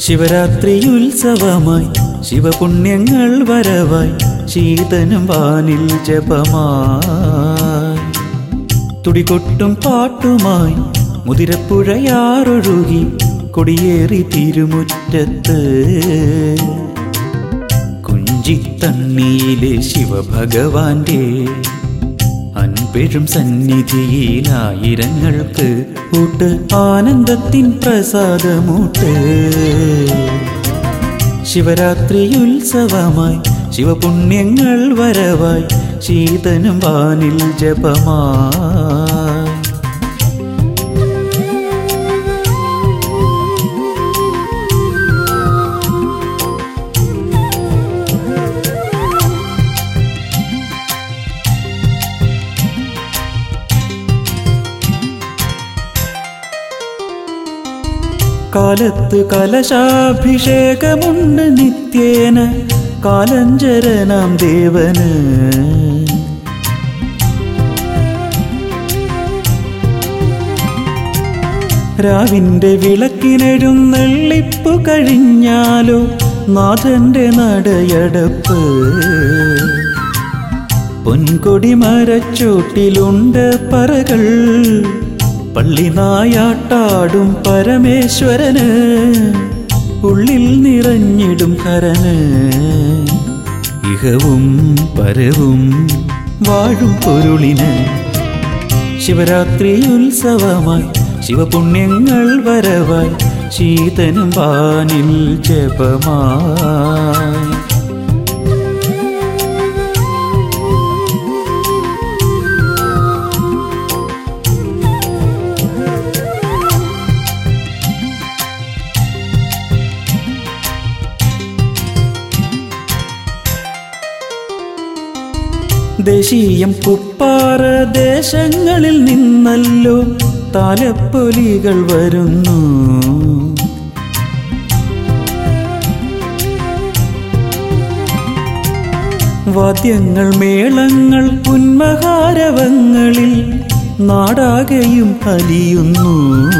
ശിവരാത്രി ഉത്സവമായി ശിവപുണ്യങ്ങൾ വരവായി ശീതനും വാനിൽ ജപമായി തുടികൊട്ടും പാട്ടുമായി മുതിരപ്പുഴയാറൊഴുകി കൊടിയേറി തിരുമുറ്റത്ത് കുഞ്ചിത്തണ്ണിയിലെ ശിവഭഗവാന്റെ അൻപെഴും സന്നിധിയിൽ ആയിരങ്ങൾക്ക് കൂട്ട് ആനന്ദത്തിൻ പ്രസാദമൂട്ട് ശിവരാത്രി ഉത്സവമായി ശിവപുണ്യങ്ങൾ വരവായി ശീതനും വാനിൽ ജപമായി കാലത്ത് കലശാഭിഷേകമുണ്ട് നിത്യേന കാലഞ്ചരനാം ദേവന് രാവിന്റെ വിളക്കിനെഴുന്നള്ളിപ്പു കഴിഞ്ഞാലോ നാഥന്റെ നടയടപ്പ് പൊൻകൊടി മരച്ചോട്ടിലുണ്ട് പറകൾ പള്ളി നായാട്ടാടും പരമേശ്വരന് ഉള്ളിൽ നിറഞ്ഞിടും ഹരന് ഇഹവും പരവും വാഴും പൊരുളിന് ശിവരാത്രി ഉത്സവമായി ശിവപുണ്യങ്ങൾ വരവായി ശീതനും വാനിൽ ജപമായി ദേശീയം കുപ്പാറ ദേശങ്ങളിൽ നിന്നല്ലോ താലപ്പൊലികൾ വരുന്നു വാദ്യങ്ങൾ മേളങ്ങൾ ഉന്മഹാരവങ്ങളിൽ നാടാകെയും അലിയുന്നു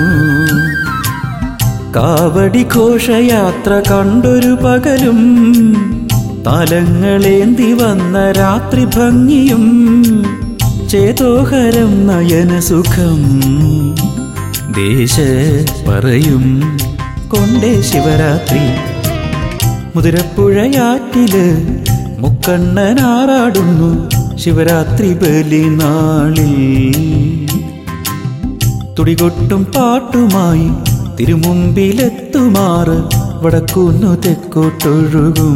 കാവടി ഘോഷയാത്ര കണ്ടൊരു പകലും താലങ്ങളേന്തി വന്ന രാത്രി ഭംഗിയും ചേതോഹരം നയനസുഖം ദേശ പറയും കൊണ്ടേ ശിവരാത്രി മുതിരപ്പുഴയാറ്റില് മുക്കണ്ണനാറാടുന്നു ശിവരാത്രി ബലിനാളിൽ തുടികൊട്ടും പാട്ടുമായി തിരുമുമ്പിലെത്തുമാറ് വടക്കുന്നു തെക്കോട്ടൊഴുകും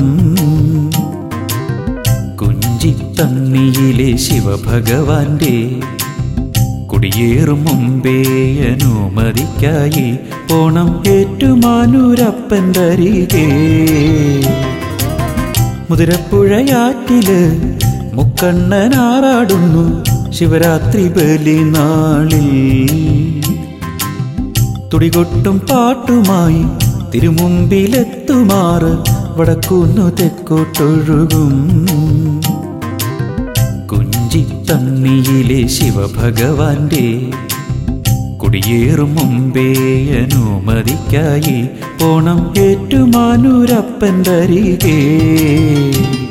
കുഞ്ചിത്തണ്ണിയിലെ ശിവഭഗവാന്റെ കുടിയേറും മുമ്പേ അനുമതിക്കായി ഓണം ഏറ്റുമാനൂരപ്പൻ്റെ അരികെ മുതിരപ്പുഴയാറ്റില് മുക്കണ്ണനാറാടുന്നു ശിവരാത്രി ബലിനാളിൽ തുടികൊട്ടും പാട്ടുമായി തിരുമുമ്പിലെത്തുമാറ് വടക്കുന്നു തെക്കോട്ടൊഴുകും കുഞ്ചിത്തണ്ണിയിലെ ശിവഭഗവാന്റെ കുടിയേറും മുമ്പേ അനുമതിക്കായി ഓണം ഏറ്റുമാനൂരപ്പൻ്റെ അരികെ